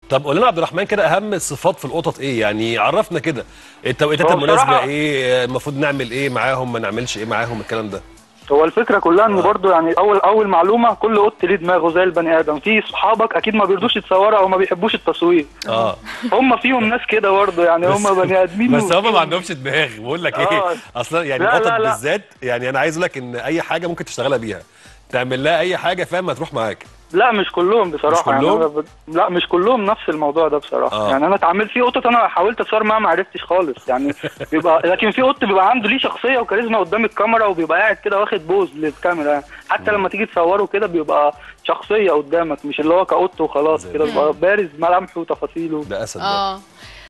طب قول لنا عبد الرحمن كده اهم الصفات في القطط ايه يعني عرفنا كده التوقيتات هو المناسبه بصراحة- ايه المفروض نعمل ايه معاهم ما نعملش ايه معاهم الكلام ده هو الفكره كلها ان برضو يعني اول اول معلومه كل قط ليه دماغه زي البني ادم في صحابك اكيد ما بيرضوش يتصوروا او ما بيحبوش التصوير اه هم فيهم ناس كده برضو يعني هم بني ادمين بس هم ما عندهمش دماغ بقول لك ايه آه. اصلا يعني لا، القطط لا، لا. بالذات يعني انا عايز اقول لك ان اي حاجه ممكن تشتغلها بيها تعمل لها اي حاجه فاهم هتروح معاك لا مش كلهم بصراحه مش كلهم؟ يعني أنا ب... لا مش كلهم نفس الموضوع ده بصراحه آه. يعني انا اتعاملت في قطط انا حاولت اتصور معاها ما عرفتش خالص يعني بيبقى لكن في قط بيبقى عنده ليه شخصيه وكاريزما قدام الكاميرا وبيبقى قاعد كده واخد بوز للكاميرا يعني. حتى لما تيجي تصوره كده بيبقى شخصيه قدامك مش اللي هو كقط وخلاص زي كده ما- بيبقى بارز ملامحه وتفاصيله ده اسد ده اه